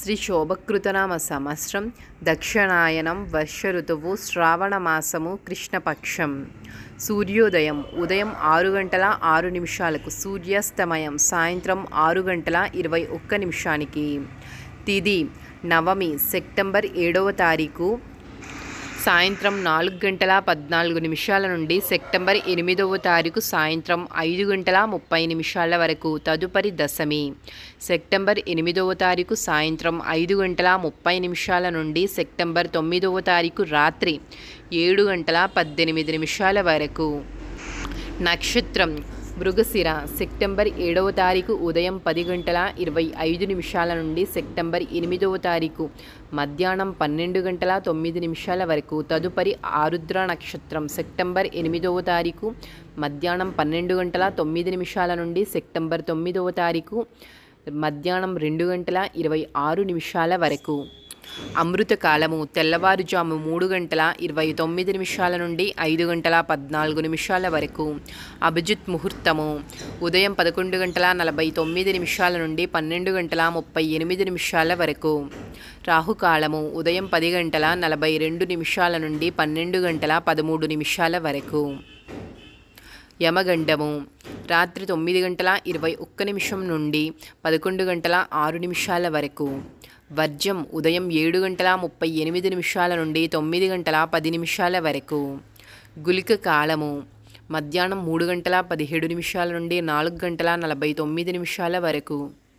శ్రీ శోభకృతనామ సంవత్సరం దక్షిణాయనం వర్ష ఋతువు శ్రావణ మాసము కృష్ణపక్షం సూర్యోదయం ఉదయం ఆరు గంటల ఆరు నిమిషాలకు సూర్యాస్తమయం సాయంత్రం ఆరు గంటల ఇరవై ఒక్క నిమిషానికి తిది నవమి సెప్టెంబర్ ఏడవ తారీఖు సాయంత్రం నాలుగు గంటల పద్నాలుగు నిమిషాల నుండి సెప్టెంబర్ ఎనిమిదవ తారీఖు సాయంత్రం ఐదు గంటల ముప్పై నిమిషాల వరకు తదుపరి దశమి సెప్టెంబర్ ఎనిమిదవ తారీఖు సాయంత్రం ఐదు గంటల ముప్పై నిమిషాల నుండి సెప్టెంబర్ తొమ్మిదవ తారీఖు రాత్రి ఏడు గంటల పద్దెనిమిది నిమిషాల వరకు నక్షత్రం మృగశిర సెప్టెంబర్ ఏడవ తారీఖు ఉదయం పది గంటల ఇరవై ఐదు నిమిషాల నుండి సెప్టెంబర్ ఎనిమిదవ తారీఖు మధ్యాహ్నం పన్నెండు గంటల తొమ్మిది నిమిషాల వరకు తదుపరి ఆరుద్ర నక్షత్రం సెప్టెంబర్ ఎనిమిదవ తారీఖు మధ్యాహ్నం పన్నెండు గంటల తొమ్మిది నిమిషాల నుండి సెప్టెంబర్ తొమ్మిదవ తారీఖు మధ్యాహ్నం రెండు గంటల ఇరవై ఆరు నిమిషాల వరకు అమృత కాలము తెల్లవారుజాము మూడు గంటల ఇరవై తొమ్మిది నిమిషాల నుండి ఐదు గంటల పద్నాలుగు నిమిషాల వరకు అభిజిత్ ముహూర్తము ఉదయం పదకొండు గంటల నలభై తొమ్మిది నిమిషాల నుండి పన్నెండు గంటల ముప్పై ఎనిమిది నిమిషాల వరకు రాహుకాలము ఉదయం పది గంటల నలభై రెండు నిమిషాల నుండి పన్నెండు గంటల పదమూడు నిమిషాల వరకు యమగండము రాత్రి తొమ్మిది గంటల ఇరవై ఒక్క నిమిషం నుండి పదకొండు గంటల ఆరు నిమిషాల వరకు వర్జం ఉదయం ఏడు గంటల ముప్పై ఎనిమిది నిమిషాల నుండి తొమ్మిది గంటల పది నిమిషాల వరకు గులిక కాలము మధ్యాహ్నం మూడు గంటల పదిహేడు నిమిషాల నుండి నాలుగు గంటల నలభై తొమ్మిది నిమిషాల వరకు